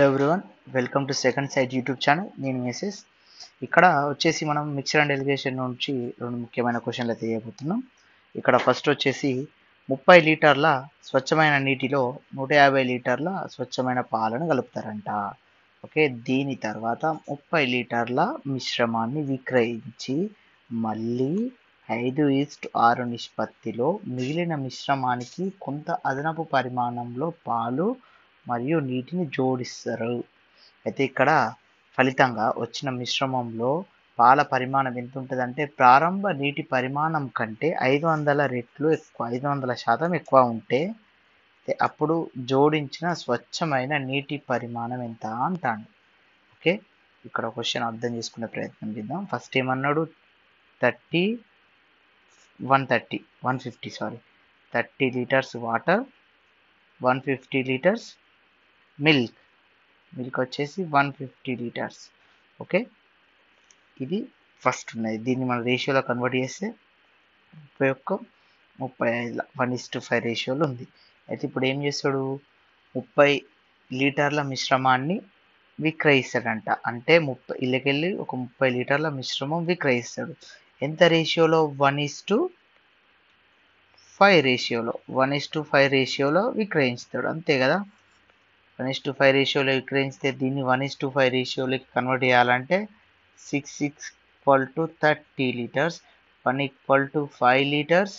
everyone welcome to second side YouTube channel నేను message ఇక్కడ వచ్చేసి మనం మిక్సర్ అండ్ ఎలిగేషన్ నుంచి రెండు ముఖ్యమైన క్వశ్చన్లు అయితే చేయబోతున్నాం ఇక్కడ ఫస్ట్ వచ్చేసి ముప్పై లీటర్ల స్వచ్ఛమైన నీటిలో నూట యాభై లీటర్ల స్వచ్ఛమైన పాలను కలుపుతారంట ఓకే దీని తర్వాత ముప్పై లీటర్ల మిశ్రమాన్ని విక్రయించి మళ్ళీ ఐదు ఈస్ట్ ఆరు నిష్పత్తిలో మిగిలిన మిశ్రమానికి కొంత అదనపు పరిమాణంలో పాలు మరియు నీటిని జోడిస్తారు అయితే ఇక్కడ ఫలితంగా వచ్చిన మిశ్రమంలో పాల పరిమాణం ఎంత ఉంటుందంటే ప్రారంభ నీటి పరిమాణం కంటే ఐదు వందల రెట్లు ఎక్కువ ఐదు వందల శాతం ఎక్కువ ఉంటే అప్పుడు జోడించిన స్వచ్ఛమైన నీటి పరిమాణం ఎంత అంటాను ఓకే ఇక్కడ క్వశ్చన్ అర్థం చేసుకునే ప్రయత్నం చేద్దాం ఫస్ట్ ఏమన్నాడు thirty one thirty one fifty sorry thirty litres water one fifty litres milk milk వచ్చేసి వన్ ఫిఫ్టీ లీటర్స్ ఓకే ఇది ఫస్ట్ ఉన్నది దీన్ని మనం రేషియోలో కన్వర్ట్ చేస్తే ముప్పై ఒక్క ముప్పై ఐదు వన్ ఇస్ టు ఫైవ్ రేషియోలో ఉంది అయితే ఇప్పుడు ఏం చేస్తాడు ముప్పై లీటర్ల మిశ్రమాన్ని విక్రయిస్తాడంట అంటే ముప్పై ఇళ్ళకెళ్ళి ఒక ముప్పై లీటర్ల మిశ్రమం విక్రయిస్తాడు ఎంత రేషియోలో వన్ ఇస్ టు ఫైవ్ రేషియోలో వన్ ఇస్ టు ఫైవ్ రేషియోలో విక్రయిస్తాడు అంతే కదా వన్ ఇస్ టు ఫైవ్ రేషియోలో విక్రయిస్తే దీన్ని వన్ ఇస్ టు ఫైవ్ రేషియోలోకి కన్వర్ట్ చేయాలంటే six six equal to thirty litres one equal to five litres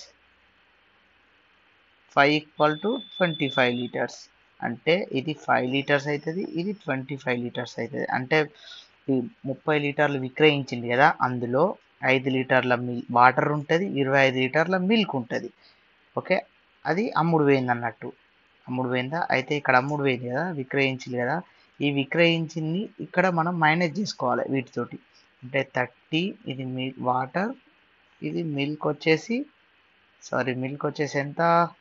five equal to twenty five litres అంటే ఇది ఫైవ్ లీటర్స్ అవుతుంది ఇది ట్వంటీ ఫైవ్ లీటర్స్ అవుతుంది అంటే ఈ ముప్పై లీటర్లు విక్రయించింది కదా అందులో ఐదు లీటర్ల మిల్ వాటర్ ఉంటుంది ఇరవై ఐదు లీటర్ల మిల్క్ ఉంటుంది ఓకే అది అమ్ముడు పోయింది అన్నట్టు అమ్ముడు పోయిందా అయితే ఇక్కడ అమ్ముడు పోయింది కదా విక్రయించింది కదా ఈ విక్రయించింది ఇక్కడ మనం మైనస్ చేసుకోవాలి వీటితోటి అంటే థర్టీ ఇది మిల్ వాటర్ ఇది మిల్క్ వచ్చేసి సారీ మిల్క్ వచ్చేసి ఎంత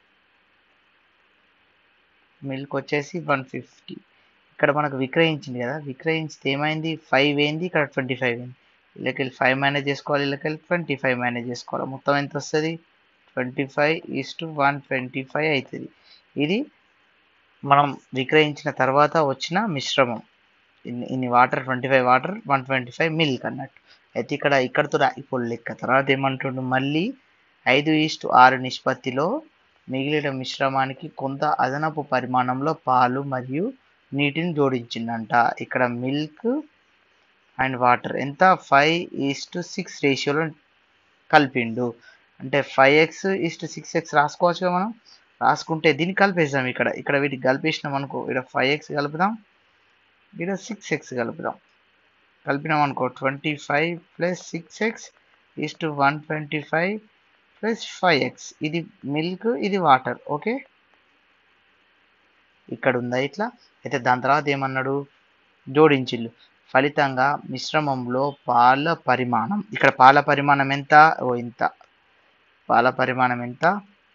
మిల్క్ వచ్చేసి వన్ ఫిఫ్టీ ఇక్కడ మనకు విక్రయించింది కదా విక్రయించితే ఏమైంది ఫైవ్ అయింది ఇక్కడ ట్వంటీ ఫైవ్ అయింది వీళ్ళకెళ్ళి ఫైవ్ మేనేజ్ చేసుకోవాలి వీళ్ళకెళ్ళి ట్వంటీ ఫైవ్ మేనేజ్ చేసుకోవాలి మొత్తం ఎంత వస్తుంది twenty five is to one twenty five అవుతుంది ఇది మనం విక్రయించిన తర్వాత వచ్చిన మిశ్రమం ఇన్ని ఇన్ని water twenty five water one twenty five milk అన్నట్టు అయితే ఇక్కడ ఇక్కడతో ఇప్పుడు లెక్క తర్వాత ఏమంటుండు మళ్ళీ ఐదు ఈస్ట్ ఆరు నిష్పత్తిలో మిగిలిన మిశ్రమానికి కొంత అదనపు పరిమాణంలో పాలు మరియు నీటిని జోడించిందంట ఇక్కడ మిల్క్ అండ్ వాటర్ ఎంత ఫైవ్ ఈస్ టు సిక్స్ రేషియోలో కలిపిండు అంటే five x is to six x రాసుకోవచ్చు మనం రాసుకుంటే దీన్ని కలిపేద్దాం ఇక్కడ ఇక్కడ వీటికి కలిపేసినాం అనుకో ఇక్కడ ఫైవ్ ఎక్స్ కలుపుదాం ఇక్కడ సిక్స్ ఎక్స్ కలుపుదాం కలిపినాం అనుకో twenty five plus six x is to one twenty five plus five x ఇది మిల్క్ ఇది వాటర్ ఓకే ఇక్కడ ఉందా ఇట్లా అయితే దాని తర్వాత ఏమన్నాడు జోడించిల్లు ఫలితంగా మిశ్రమంలో పాల పరిమాణం ఇక్కడ పాల పరిమాణం ఎంత ఓ ఇంత పాల పరిమాణం ఎంత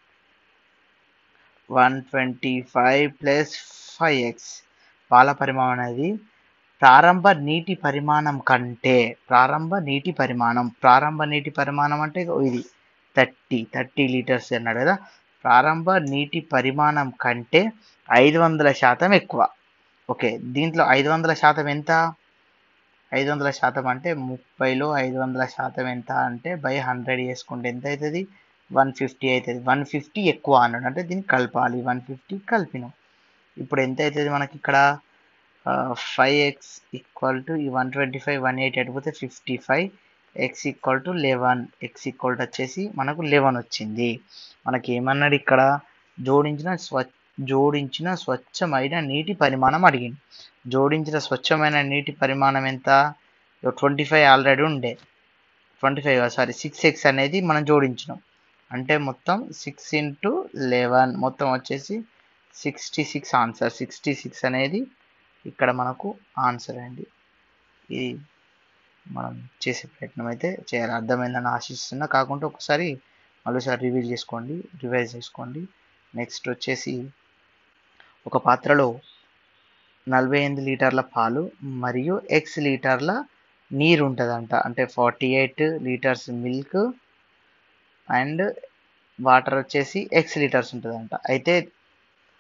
one twenty five plus five x పాల పరిమాణం అనేది ప్రారంభ నీటి పరిమాణం కంటే ప్రారంభ నీటి పరిమాణం ప్రారంభ నీటి పరిమాణం అంటే ఇది థర్టీ థర్టీ లీటర్స్ అన్నాడు కదా ప్రారంభ నీటి పరిమాణం కంటే ఐదు వందల శాతం ఎక్కువ ఓకే దీంట్లో ఐదు వందల శాతం ఎంత ఐదు వందల శాతం అంటే ముప్పైలో ఐదు వందల శాతం ఎంత అంటే బై హండ్రెడ్ చేసుకుంటే ఎంత అవుతుంది వన్ ఫిఫ్టీ అవుతుంది వన్ ఫిఫ్టీ ఎక్కువ అన్నాడు అంటే దీన్ని కలపాలి వన్ ఫిఫ్టీ కలిపినాం ఇప్పుడు ఎంత అవుతుంది మనకి ఇక్కడ ఫైవ్ ఎక్స్ ఈక్వల్ టు ఈ one twenty five one eight అయిపోతే fifty five x equal to eleven x equal to వచ్చేసి మనకు లెవెన్ వచ్చింది మనకి ఏమన్నాడు ఇక్కడ జోడించిన స్వ జోడించిన స్వచ్ఛమైన నీటి పరిమాణం అడిగింది జోడించిన స్వచ్ఛమైన నీటి పరిమాణం ఎంత ట్వంటీ ఫైవ్ ఆల్రెడీ ఉండే twenty five sorry six x అనేది మనం జోడించినాం అంటే మొత్తం సిక్స్ ఇంటూ లెవెన్ మొత్తం వచ్చేసి sixty six answer sixty six అనేది ఇక్కడ మనకు ఆన్సర్ అండి ఇది మనం చేసే ప్రయత్నం అయితే చేయాలి అర్థమైందని ఆశిస్తున్నా కాకుండా ఒకసారి మరోసారి రివీల్ చేసుకోండి రివైజ్ చేసుకోండి నెక్స్ట్ వచ్చేసి ఒక పాత్రలో నలభై ఎనిమిది లీటర్ల పాలు మరియు ఎక్స్ లీటర్ల నీరు ఉంటుందంట అంటే forty eight litres milk and water వచ్చేసి ఎక్స్ లీటర్స్ ఉంటుందంట అయితే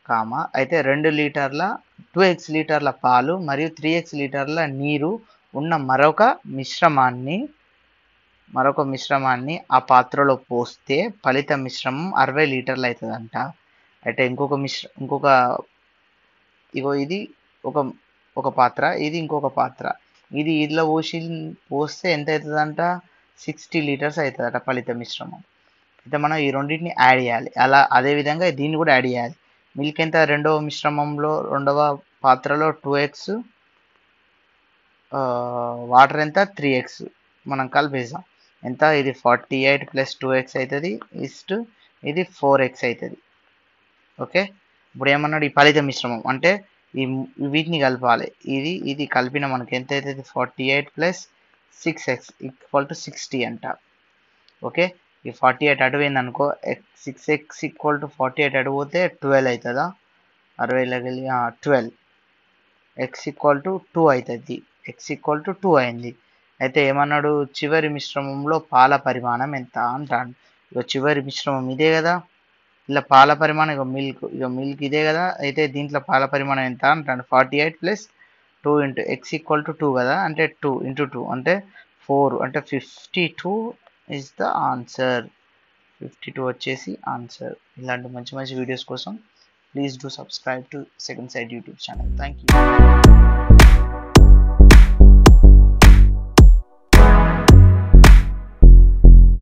కామా అయితే రెండు లీటర్ల టూ ఎక్స్ లీటర్ల పాలు మరియు త్రీ ఎక్స్ లీటర్ల నీరు ఉన్న మరొక మిశ్రమాన్ని మరొక మిశ్రమాన్ని ఆ పాత్రలో పోస్తే ఫలిత మిశ్రమం అరవై లీటర్లు అవుతుందంట అయితే ఇంకొక మిశ్ర ఇంకొక ఇగో ఇది ఒక ఒక పాత్ర ఇది ఇంకొక పాత్ర ఇది ఇందులో పోసి పోస్తే ఎంత అవుతుందంట సిక్స్టీ లీటర్స్ అవుతుందట ఫలిత మిశ్రమం అయితే మనం ఈ రెండింటిని యాడ్ చేయాలి అలా అదేవిధంగా దీన్ని కూడా యాడ్ చేయాలి మిల్క్ ఎంత రెండవ మిశ్రమంలో రెండవ పాత్రలో టూ ఎక్స్ వాటర్ ఎంత త్రీ ఎక్స్ మనం కలిపేసాం ఎంత ఇది forty eight plus two x అవుతుంది ఇస్ట్ ఇది ఫోర్ ఎక్స్ అవుతుంది ఓకే ఇప్పుడు ఏమన్నాడు ఈ ఫలిత మిశ్రమం అంటే ఈ వీటిని కలపాలి ఇది ఇది కలిపిన మనకి ఎంత అవుతుంది forty eight plus six x equal to sixty అంట ఓకే ఈ ఫార్టీ ఎయిట్ అటువైంది అనుకో six x equal to forty eight అడిగిపోతే ట్వెల్వ్ అవుతుందా అరవైలోకి twelve x equal to two అవుతుంది ఎక్స్ ఈక్వల్ టు టూ అయింది అయితే ఏమన్నాడు చివరి మిశ్రమంలో పాల పరిమాణం ఎంత అంటాడు ఇక చివరి మిశ్రమం ఇదే కదా ఇలా పాల పరిమాణం ఇక మిల్క్ ఇక మిల్క్ ఇదే కదా అయితే దీంట్లో పాల పరిమాణం ఎంత అంటాడు forty eight plus two into x equal to two కదా అంటే టూ ఇంటూ టూ అంటే ఫోర్ అంటే fifty two is the answer fifty two వచ్చేసి ఆన్సర్ ఇలాంటి మంచి మంచి వీడియోస్ కోసం please do subscribe to second side YouTube channel thank you